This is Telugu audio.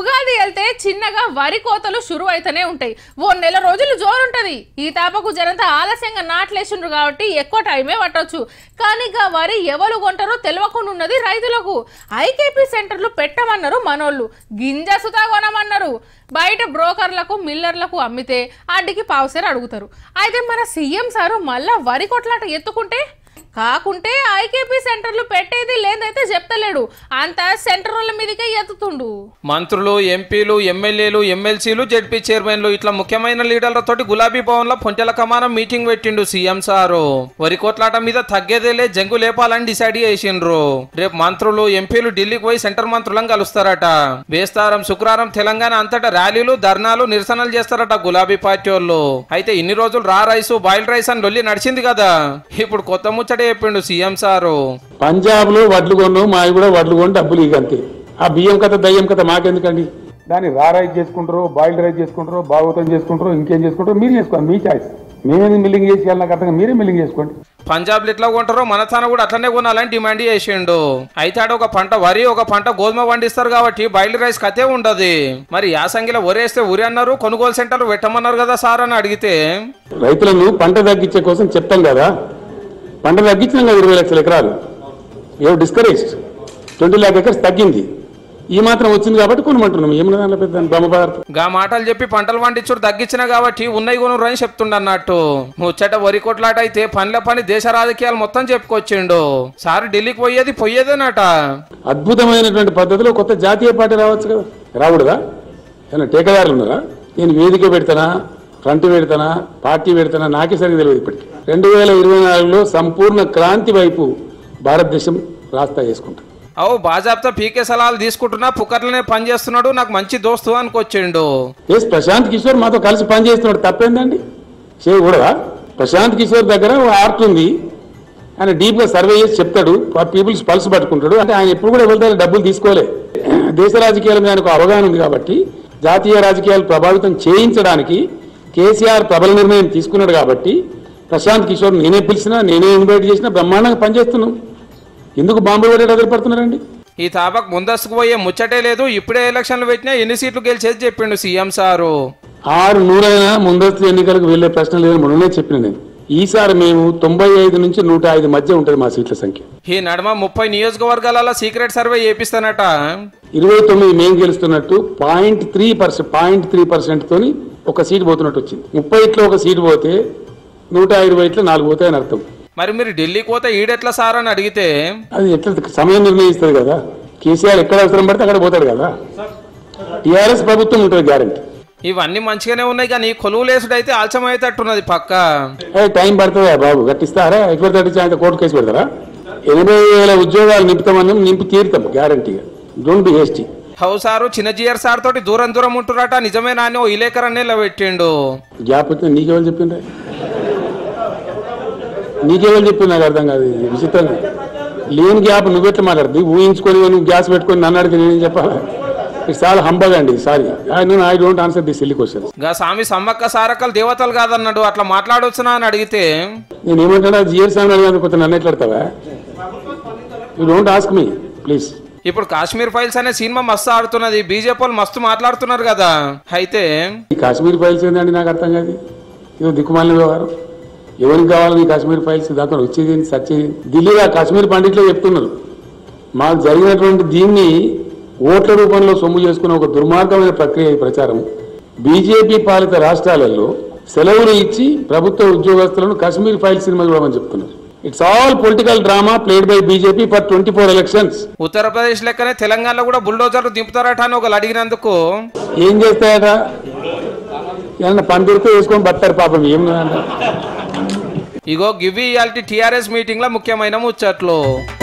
ఉగాది వెళ్తే చిన్నగా వరి కోతలు షురు అయితేనే ఉంటాయి ఓ నెల రోజులు జోరుంటది ఈ తాపకు జనంతా ఆలస్యంగా నాట్లేసిండ్రు కాబట్టి ఎక్కువ టైమే పట్టొచ్చు కానీ ఇక వరి ఎవరు కొంటారో తెలియకుండా ఉన్నది రైతులకు ఐకేపీ సెంటర్లు పెట్టమన్నారు మనోళ్ళు గింజ సుతా కొనమన్నారు బయట బ్రోకర్లకు మిల్లర్లకు అమ్మితే అడ్డికి పావుసేరు అడుగుతారు అయితే మన సీఎం సారు మళ్ళా వరి కొట్లాట ఎత్తుకుంటే కాకుంటే ఐకేపీ సెంటర్లు పెట్టేది లేదైతే చెప్తలేడు అంత సెంటర్ల మీదకే ఎత్తుతుండు మంత్రులు ఎంపీలు ఎమ్మెల్యేలు ఎమ్మెల్సీలు జడ్పీ చైర్మన్లు ఇట్లా ముఖ్యమైన లీడర్లతోటి గులాబీ భవన్ లో పొంటెల కమానం మీటింగ్ పెట్టిండు సీఎం సారు వరి కోట్లాట మీద తగ్గేదేలే జంగు లేపాలని డిసైడ్ చేసిండ్రు రేపు మంత్రులు ఎంపీలు ఢిల్లీకి పోయి సెంటర్ మంత్రులను కలుస్తారట బేస్తారం శుక్రవారం తెలంగాణ అంతటా ర్యాలీలు ధర్నాలు నిరసనలు చేస్తారట గులాబీ పార్టీ వాళ్ళు అయితే ఇన్ని రోజులు రా రైస్ బాయిల్ రైస్ అని లొల్లి నడిచింది కదా ఇప్పుడు కొత్త ముచ్చట చెప్పిండు సీఎం సారు పంజాబ్ లో వడ్లు కొన్నాం మావి కూడా వడ్లు కొని డబ్బులు ఇక అంతే ఆ బియ్యం కథ దయ్యం కథ మాకెందుకండి దాన్ని రా రైస్ చేసుకుంటారు బాయిల్డ్ రైస్ చేసుకుంటారు భాగవతం చేసుకుంటారు ఇంకేం చేసుకుంటారు మీరు చేసుకోండి మీ చాయిస్ మేమేది మిల్లింగ్ చేసి నాకు అర్థం కాదు, మీరే మిల్లింగ్ చేసుకోండి పంజాబ్ ఎట్లా కొంటారో మన తాను కూడా అట్లనే కొనాలని డిమాండ్ చేసిండు అయితే ఆడ ఒక పంట వరి ఒక పంట గోధుమ పండిస్తారు కాబట్టి బయలు రైస్ కతే ఉండదు మరి యాసంగిలో వరేస్తే ఉరి అన్నారు కొనుగోలు సెంటర్ పెట్టమన్నారు కదా సార్ అని అడిగితే రైతులను పంట తగ్గించే కోసం చెప్తాం కదా పంట తగ్గించినాం కదా ఇరవై లక్షల ఎకరాలు ఏవో డిస్కరేజ్ ట్వంటీ ల్యాక్ ఎకర్స్ తగ్గింది ఈ మాత్రం వచ్చింది కాబట్టి కొనమంటున్నాం ఏమన్నా దాంట్లో పెద్ద బొమ్మ పదార్థం గా మాటలు చెప్పి పంటలు పండించుడు తగ్గించిన కాబట్టి ఉన్నాయి కొనురు అని చెప్తుండ అన్నట్టు ముచ్చట వరి కొట్లాట అయితే పనిల పని దేశ రాజకీయాలు మొత్తం చెప్పుకొచ్చిండు సార్ ఢిల్లీకి పోయేది పోయేదేనట అద్భుతమైనటువంటి పద్ధతిలో కొత్త జాతీయ పార్టీ రావచ్చు కదా రాకూడదా ఏమన్నా టేకదారులు ఉన్నారా నేను వేదిక పెడతానా ఫ్రంట్ పెడతానా పార్టీ పెడతానా నాకే సరిగ్గా తెలియదు ఇప్పటికి రెండు వేల ఇరవై నాలుగులో సంపూర్ణ క్రాంతి వైపు భారతదేశం రాస్తా చేసుకుంటా అవు బాజాబ్తా పీకే సలహాలు తీసుకుంటున్నా పుక్కర్లనే పని చేస్తున్నాడు నాకు మంచి దోస్తు అనుకొచ్చిండు ఎస్ ప్రశాంత్ కిషోర్ మాతో కలిసి పనిచేస్తున్నాడు తప్పేందండి చేయకూడదా ప్రశాంత్ కిషోర్ దగ్గర ఒక ఆర్ట్ ఉంది ఆయన డీప్ గా సర్వే చేసి చెప్తాడు పీపుల్స్ పల్స్ పట్టుకుంటాడు అంటే ఆయన ఎప్పుడు కూడా వెళ్తే డబ్బులు తీసుకోలే దేశ రాజకీయాల మీద ఆయనకు అవగాహన ఉంది కాబట్టి జాతీయ రాజకీయాలు ప్రభావితం చేయించడానికి కేసీఆర్ ప్రబల నిర్ణయం తీసుకున్నాడు కాబట్టి ప్రశాంత్ కిషోర్ నేనే పిలిచినా నేనే ఇన్వైట్ చేసినా బ్రహ్మాండంగా పనిచేస్తున్నాం ఎందుకు బాంబులు పడేట ఎదురుపడుతున్నారండి ఈ తాపక్ ముందస్తుకు పోయే ముచ్చటే లేదు ఇప్పుడే ఎలక్షన్లు పెట్టినా ఎన్ని సీట్లు గెలిచేది చెప్పిండు సీఎం సారు ఆరు నూరైనా ముందస్తు ఎన్నికలకు వెళ్లే ప్రశ్న లేదని మొన్ననే చెప్పిన నేను ఈసారి మేము తొంభై ఐదు నుంచి నూట ఐదు మధ్య ఉంటుంది మా సీట్ల సంఖ్య ఈ నడుమ ముప్పై నియోజకవర్గాలలో సీక్రెట్ సర్వే చేపిస్తానట ఇరవై తొమ్మిది మేము గెలుస్తున్నట్టు point three percent point three percent తోని ఒక సీట్ పోతున్నట్టు వచ్చింది ముప్పై ఇట్లో ఒక సీట్ పోతే నూట ఇరవై ఇట్లో నాలుగు పోతాయని అర్థం మరి మీరు ఢిల్లీకి పోతే ఈడెట్లా సార్ అని అడిగితే అది ఎట్లా సమయం నిర్ణయిస్తుంది కదా కేసీఆర్ ఎక్కడ అవసరం పడితే అక్కడ పోతాడు కదా టీఆర్ఎస్ ప్రభుత్వం ఉంటుంది గ్యారంటీ ఇవన్నీ మంచిగానే ఉన్నాయి కానీ కొలువులేసుడు అయితే ఆల్చమయ్యేటట్టున్నది పక్క ఏ టైం పడుతుందా బాబు గట్టిస్తారా ఎక్కువ తగ్గించి ఆయన కోర్టు కేసు పెడతారా ఎనభై వేల ఉద్యోగాలు నింపుతామని నింపి తీరుతాం గ్యారంటీగా don't be hasty how sir Chinna Jeeyar sir తోటి దూరం దూరం ఉంటున్నారట నిజమే నాని ఓ ఇలేకరనే పెట్టిండు గ్యాప్ వచ్చింది నీకెవరు చెప్పిండ్రా నీకెవరు చెప్పింది నాకు అర్థం కాదు ఇది విచిత్రంగా లేని గ్యాప్ నువ్వెట్లా మాట్లాడుతుంది ఊహించుకొని నువ్వు గ్యాస్ పెట్టుకొని నన్ను అడిగితే నేనేం చెప్పాలా ఇది చాలా హంబగా అండి sorry I know I don't answer the silly questions గా స్వామి సమ్మక్క సారక్కలు దేవతలు కాదన్నాడు అట్లా మాట్లాడొచ్చునా అని అడిగితే నేను ఏమంటాడా జియర్ సాంగ్ అడిగాను కొంత నన్ను ఎట్లాడతావా you don't ask me please ఇప్పుడు కాశ్మీర్ ఫైల్స్ అనే సినిమా మస్తు ఆడుతున్నది బీజేపీ వాళ్ళు మస్తు మాట్లాడుతున్నారు కదా అయితే ఈ కాశ్మీర్ ఫైల్స్ ఏంటండి నాకు అర్థం కాదు ఇదో దిక్కుమాలిన వ్యవహారం ఎవరికి కావాలి ఈ కాశ్మీర్ ఫైల్స్ దాకా వచ్చేది ఏంటి, సచ్చేది ఏంటి? ఢిల్లీలో ఆ కాశ్మీర్ పండిట్లో చెప్తున్నారు మాకు జరిగినటువంటి దీన్ని ఓట్ల రూపంలో సొమ్ము చేసుకునే ఒక దుర్మార్గమైన ప్రక్రియ ఈ ప్రచారం బీజేపీ పాలిత రాష్ట్రాలలో సెలవులు ఇచ్చి ప్రభుత్వ ఉద్యోగస్తులను కాశ్మీర్ ఫైల్ సినిమా చూడమని చెప్తున్నారు it's all political drama played by BJP for twenty four elections Uttar Pradesh లెక్కనే తెలంగాణలో కూడా బుల్డోజర్లు దింపుతారట అని ఒకరు అడిగినందుకు ఏం చేస్తాయట ఏమన్నా పందిరితో వేసుకొని బతారు పాపం ఏం లేదంట ఇగో గివి ఇయాల్టి టీఆర్ఎస్ మీటింగ్ లో ముఖ్యమైన ముచ్చట్లు